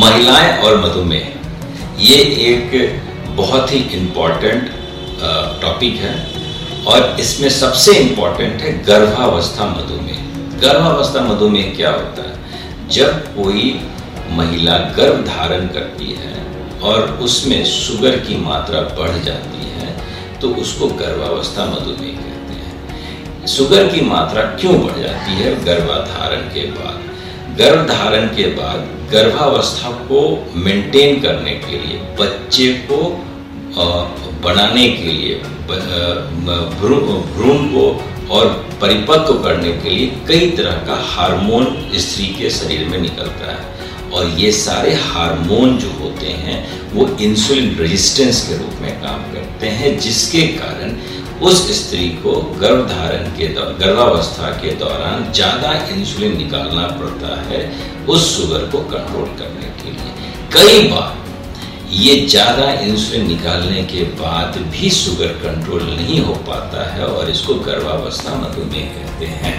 महिलाएं और मधुमेह ये एक बहुत ही इम्पोर्टेंट टॉपिक है और इसमें सबसे इम्पोर्टेंट है गर्भावस्था मधुमेह गर्भावस्था मधुमेह क्या होता है जब कोई महिला गर्भ धारण करती है और उसमें शुगर की मात्रा बढ़ जाती है तो उसको गर्भावस्था मधुमेह कहते हैं शुगर की मात्रा क्यों बढ़ जाती है गर्भाधारण के बाद गर्भधारण के बाद गर्भावस्था को मेंटेन करने के लिए बच्चे को अ, बनाने के लिए ब- अ, भ्रू- भ्रूण को और परिपक्व करने के लिए कई तरह का हार्मोन स्त्री के शरीर में निकलता है और ये सारे हार्मोन जो होते हैं वो इंसुलिन रेजिस्टेंस के रूप में काम करते हैं जिसके कारण उस स्त्री को गर्भधारण के दौ- गर्भावस्था के दौरान ज़्यादा इंसुलिन निकालना पड़ता है उस शुगर को कंट्रोल करने के लिए कई बार ये ज़्यादा इंसुलिन निकालने के बाद भी शुगर कंट्रोल नहीं हो पाता है और इसको गर्भावस्था मधुमेह कहते हैं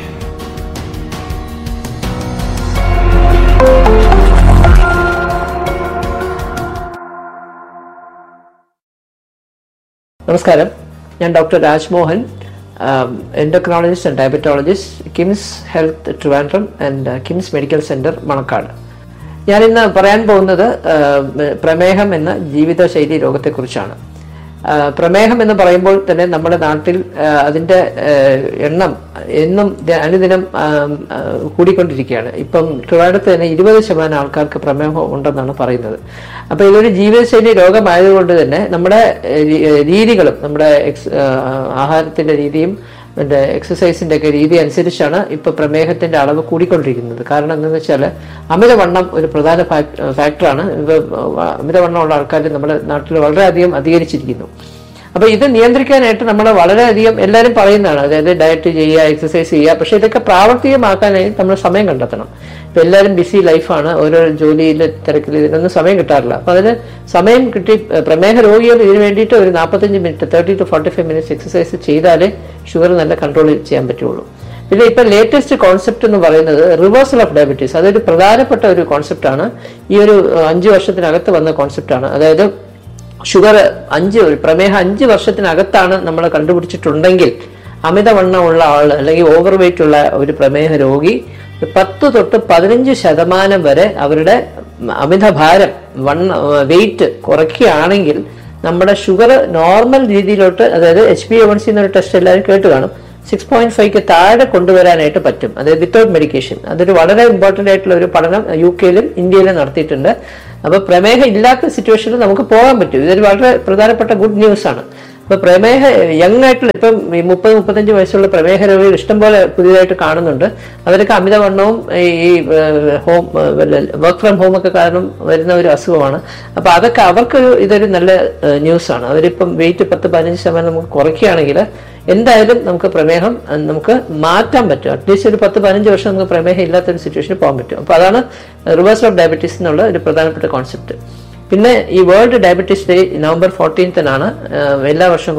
നമസ്കാരം ഞാൻ doctor Rajmohan endocrinologist and diabetologist KIMS health Trivandrum and KIMS medical centre Manakkad ഞാൻ ഇന്ന് പറയാൻ പോകുന്നത് ആം, പ്രമേഹം എന്ന ജീവിതശൈലി രോഗത്തെക്കുറിച്ചാണ് ആ, പ്രമേഹം എന്ന് പറയുമ്പോൾ തന്നെ നമ്മുടെ നാട്ടിൽ ആ, അതിന്റെ ആ, എണ്ണം എന്നും ദ- അനുദിനം ആം, ആ, കൂടിക്കൊണ്ടിരിക്കുകയാണ് ഇപ്പം ട്രിവാൻഡ്രത്ത് തന്നെ ഇരുപത് ശതമാനം ആൾക്കാർക്ക് പ്രമേഹം ഉണ്ടെന്നാണ് പറയുന്നത് അപ്പൊ ഇതൊരു ജീവിതശൈലി രോഗമായതുകൊണ്ട് തന്നെ നമ്മുടെ ഏഹ്, രീ- ഏഹ്, രീതികളും നമ്മുടെ എക്സ് ആഹ്, ആഹാരത്തിന്റെ രീതിയും മറ്റേ എക്സസൈസിന്റെ ഒക്കെ രീതി അനുസരിച്ചാണ് ഇപ്പൊ പ്രമേഹത്തിന്റെ അളവ് കൂടിക്കൊണ്ടിരിക്കുന്നത് കാരണം എന്താണെന്ന് വെച്ചാൽ അമിതവണ്ണം ഒരു പ്രധാന ഫാക്- ഫാക്ടറാണ് ഇത് അമിതവണ്ണമുള്ള ആൾക്കാർ നമ്മുടെ നാട്ടിൽ വളരെയധികം അധികരിച്ചിരിക്കുന്നു അപ്പൊ ഇത് നിയന്ത്രിക്കാനായിട്ട് നമ്മൾ വളരെയധികം എല്ലാവരും പറയുന്നതാണ് അതായത് ഡയറ്റ് ചെയ്യുക എക്സസൈസ് ചെയ്യുക പക്ഷെ ഇതൊക്കെ പ്രാവർത്തികമാക്കാനായി നമ്മൾ സമയം കണ്ടെത്തണം ഇപ്പൊ എല്ലാവരും ബിസി ലൈഫാണ് ഓരോ ജോലിയിൽ തിരക്കിൽ ഇതിനൊന്നും സമയം കിട്ടാറില്ല അപ്പൊ അതിന് സമയം കിട്ടി ഏഹ് പ്രമേഹ രോഗികൾ ഇതിന് വേണ്ടിയിട്ട് ഒരു നാൽപ്പത്തഞ്ച് minute thirty to forty five minutes exercise ചെയ്താലേ ഷുഗർ നല്ല കൺട്രോൾ ചെയ്യാൻ പറ്റുള്ളൂ പിന്നെ ഇപ്പൊ ലേറ്റസ്റ്റ് കോൺസെപ്റ്റ് എന്ന് പറയുന്നത് റിവേഴ്സൽ ഓഫ് ഡയബറ്റീസ് അതൊരു പ്രധാനപ്പെട്ട ഒരു കോൺസെപ്റ്റാണ് ഈ ഒരു ഏഹ്, അഞ്ച് വർഷത്തിനകത്ത് വന്ന കോൺസെപ്റ്റാണ് അതായത് ഷുഗർ അഞ്ച് പ്രമേഹം അഞ്ച് വർഷത്തിനകത്താണ് നമ്മൾ കണ്ടുപിടിച്ചിട്ടുണ്ടെങ്കിൽ അമിതവണ്ണമുള്ള ആൾ അല്ലെങ്കിൽ ഓവർ വെയിറ്റ് ഉള്ള ഒരു പ്രമേഹ രോഗി പത്ത് തൊട്ട് പതിനഞ്ച് ശതമാനം വരെ അവരുടെ അമിതഭാരം വണ്ണ വെയിറ്റ് കുറയ്ക്കുകയാണെങ്കിൽ നമ്മുടെ ഷുഗർ നോർമൽ രീതിയിലോട്ട് അതായത് എച്ച് പി എവൺ സി എന്നൊരു ടെസ്റ്റ് എല്ലാവരും കേട്ട് കാണും സിക്സ് പോയിന്റ് ഫൈവ്ക്ക് താഴെ കൊണ്ടുവരാനായിട്ട് പറ്റും അതായത് വിത്തൗട്ട് മെഡിക്കേഷൻ അതൊരു വളരെ ഇമ്പോർട്ടന്റ് ആയിട്ടുള്ള ഒരു പഠനം യു കെയിലും ഇന്ത്യയിലും നടത്തിയിട്ടുണ്ട് അപ്പൊ പ്രമേഹം ഇല്ലാത്ത സിറ്റുവേഷനിൽ നമുക്ക് പോകാൻ പറ്റും ഇതൊരു വളരെ പ്രധാനപ്പെട്ട ഗുഡ് ന്യൂസ് ആണ് അപ്പൊ പ്രമേഹ യങ് ആയിട്ടുള്ള ഇപ്പം ഈ മുപ്പത് മുപ്പത്തഞ്ച് വയസ്സുള്ള പ്രമേഹ രോഗികൾ ഇഷ്ടംപോലെ പുതിയതായിട്ട് കാണുന്നുണ്ട് അവരൊക്കെ അമിതവണ്ണവും ഈ ഈ, ഏഹ്, ഹോം വർക്ക് ഫ്രം ഹോം ഒക്കെ കാരണം വരുന്ന ഒരു അസുഖമാണ് അപ്പൊ അതൊക്കെ അവർക്കൊരു ഇതൊരു നല്ല ന്യൂസ് ആണ് അവരിപ്പം വെയിറ്റ് പത്ത് പതിനഞ്ച് ശതമാനം നമുക്ക് കുറയ്ക്കുകയാണെങ്കിൽ എന്തായാലും നമുക്ക് പ്രമേഹം അഹ് നമുക്ക് മാറ്റാൻ പറ്റും അറ്റ്ലീസ്റ്റ് ഒരു പത്ത് പതിനഞ്ച് വർഷം നമുക്ക് പ്രമേഹം ഇല്ലാത്തൊരു സിറ്റുവേഷനിൽ പോകാൻ പറ്റും അപ്പൊ അതാണ് റിവേഴ്സൽ ഓഫ് ഡയബറ്റീസ് എന്നുള്ള ഒരു പ്രധാനപ്പെട്ട കോൺസെപ്റ്റ് പിന്നെ ഈ വേൾഡ് ഡയബറ്റീസ് ഡേ നവംബർ ഫോർട്ടീൻത്തിനാണ് എല്ലാ വർഷവും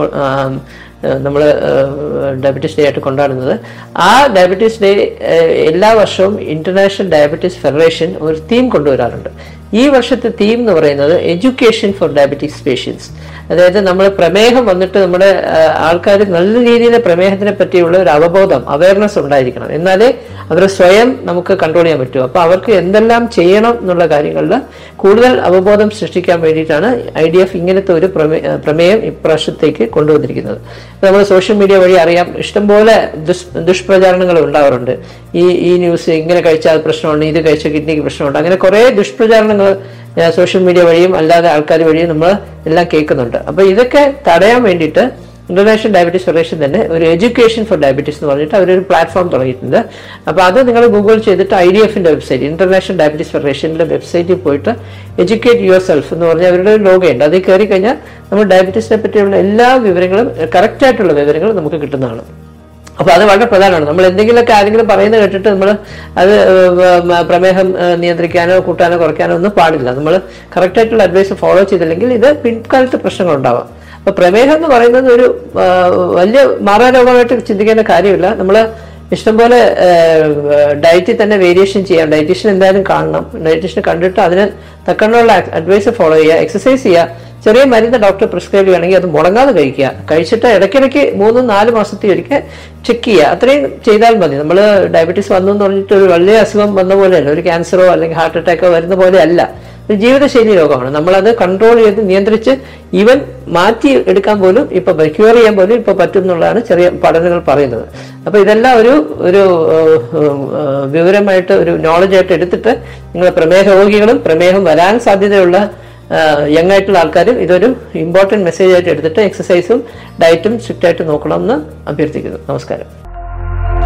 നമ്മൾ ഡയബറ്റീസ് ഡേ ആയിട്ട് കൊണ്ടാടുന്നത് ആ ഡയബറ്റീസ് ഡേ എല്ലാ വർഷവും ഇന്റർനാഷണൽ ഡയബറ്റീസ് ഫെഡറേഷൻ ഒരു തീം കൊണ്ടുവരാറുണ്ട് ഈ വർഷത്തെ തീം എന്ന് പറയുന്നത് എഡ്യൂക്കേഷൻ ഫോർ ഡയബറ്റിക്സ് പേഷ്യൻസ് അതായത് നമ്മൾ പ്രമേഹം വന്നിട്ട് നമ്മുടെ ആൾക്കാർ നല്ല രീതിയിൽ പ്രമേഹത്തിനെ പറ്റിയുള്ള ഒരു അവബോധം അവയർനെസ് ഉണ്ടായിരിക്കണം എന്നാലേ അവരെ സ്വയം നമുക്ക് കൺട്രോൾ ചെയ്യാൻ പറ്റൂ അപ്പൊ അവർക്ക് എന്തെല്ലാം ചെയ്യണം എന്നുള്ള കാര്യങ്ങളിൽ കൂടുതൽ അവബോധം സൃഷ്ടിക്കാൻ വേണ്ടിയിട്ടാണ് ഐ ഡി എഫ് ഇങ്ങനത്തെ ഒരു പ്രമേ- ഏഹ് പ്രമേയം ഇപ്രാവശ്യത്തേക്ക് കൊണ്ടുവന്നിരിക്കുന്നത് നമ്മൾ സോഷ്യൽ മീഡിയ വഴി അറിയാം ഇഷ്ടംപോലെ ദുഷ് ദുഷ്പ്രചാരണങ്ങൾ ഉണ്ടാവാറുണ്ട് ഈ ഈ ന്യൂസ് ഇങ്ങനെ കഴിച്ചാൽ പ്രശ്നമുണ്ട് ഇത് കഴിച്ചാൽ കിഡ്നിക്ക് പ്രശ്നമുണ്ട് അങ്ങനെ കുറേ ദുഷ്പ്രചാരണങ്ങൾ സോഷ്യൽ മീഡിയ വഴിയും അല്ലാതെ ആൾക്കാർ വഴിയും നമ്മൾ എല്ലാം കേൾക്കുന്നുണ്ട് അപ്പൊ ഇതൊക്കെ തടയാൻ വേണ്ടിയിട്ട് ഇന്റർനാഷണൽ ഡയബറ്റീസ് ഫെഡറേഷൻ തന്നെ ഒരു എഡ്യൂക്കേഷൻ ഫോർ ഡയബറ്റീസ് എന്ന് പറഞ്ഞിട്ട് അവരൊരു പ്ലാറ്റ്ഫോം തുടങ്ങിയിട്ടുണ്ട് അപ്പോൾ അത് നിങ്ങൾ ഗൂഗിൾ ചെയ്തിട്ട് ഐ ഡി എഫിന്റെ വെബ്സൈറ്റ് ഇന്റർനാഷണൽ ഡയബറ്റീസ് ഫെഡറേഷന്റെ വെബ്സൈറ്റിൽ പോയിട്ട് എഡ്യൂക്കേറ്റ് യുവർ സെൽഫ് എന്ന് പറഞ്ഞ അവരുടെ ഒരു ലോഗയുണ്ട് അതിൽ കയറി കഴിഞ്ഞാൽ നമ്മൾ ഡയബറ്റീസിനെ പറ്റിയുള്ള എല്ലാ വിവരങ്ങളും കറക്റ്റ് ആയിട്ടുള്ള വിവരങ്ങൾ നമുക്ക് കിട്ടുന്നതാണ് അപ്പൊ അത് വളരെ പ്രധാനമാണ് നമ്മൾ എന്തെങ്കിലുമൊക്കെ ആരെങ്കിലും പറയുന്നത് കേട്ടിട്ട് നമ്മൾ അത് ഏഹ്, പ്രമേഹം ഏഹ്, നിയന്ത്രിക്കാനോ കൂട്ടാനോ കുറയ്ക്കാനോ ഒന്നും പാടില്ല നമ്മൾ കറക്റ്റ് ആയിട്ടുള്ള അഡ്വൈസ് ഫോളോ ചെയ്തില്ലെങ്കിൽ ഇത് പിൻകാലത്ത് പ്രശ്നങ്ങൾ ഉണ്ടാവാം അപ്പൊ പ്രമേഹം എന്ന് പറയുന്നത് ഒരു ആ, വലിയ മാറാരോഗമായിട്ട് ചിന്തിക്കേണ്ട കാര്യമില്ല നമ്മൾ ഇഷ്ടംപോലെ ഡയറ്റിൽ തന്നെ വേരിയേഷൻ ചെയ്യാം ഡയറ്റീഷ്യൻ എന്തായാലും കാണണം ഡയറ്റീഷ്യനെ കണ്ടിട്ട് അതിന് തക്കണ്ണുള്ള അഡ്വൈസ് ഫോളോ ചെയ്യുക എക്സസൈസ് ചെയ്യുക ചെറിയ മരുന്ന് ഡോക്ടർ പ്രിസ്ക്രൈബ് ചെയ്യുകയാണെങ്കിൽ അത് മുടങ്ങാതെ കഴിക്കുക കഴിച്ചിട്ട് ഇടയ്ക്കിടയ്ക്ക് മൂന്നും നാല് മാസത്തിൽ ഒരിക്കൽ ചെക്ക് ചെയ്യുക അത്രയും ചെയ്താൽ മതി നമ്മൾ ഡയബറ്റീസ് വന്നു എന്ന് പറഞ്ഞിട്ട് ഒരു വലിയ അസുഖം വന്ന പോലെയല്ല ഒരു ക്യാൻസറോ അല്ലെങ്കിൽ ഹാർട്ട് അറ്റാക്കോ വരുന്ന പോലെ അല്ല ഒരു ജീവിതശൈലി രോഗമാണ് നമ്മളത് കൺട്രോൾ ചെയ്ത് നിയന്ത്രിച്ച് ഈവൻ മാറ്റി എടുക്കാൻ പോലും ഇപ്പൊ ക്യൂർ ചെയ്യാൻ പോലും ഇപ്പൊ പറ്റും എന്നുള്ളതാണ് ചെറിയ പഠനങ്ങൾ പറയുന്നത് അപ്പൊ ഇതെല്ലാം ഒരു ഒരു ഏഹ്, ഏഹ്, വിവരമായിട്ട് ഒരു നോളജായിട്ട് എടുത്തിട്ട് നിങ്ങൾ പ്രമേഹ രോഗികളും പ്രമേഹം വരാൻ സാധ്യതയുള്ള യങ് ആയിട്ടുള്ള ആൾക്കാരും ഇതൊരു ഇമ്പോർട്ടൻറ്റ് മെസ്സേജ് ആയിട്ട് എടുത്തിട്ട് എക്സസൈസും ഡയറ്റും സ്ട്രിക്റ്റ് ആയിട്ട് നോക്കണമെന്ന് അഭ്യർത്ഥിക്കുന്നു നമസ്കാരം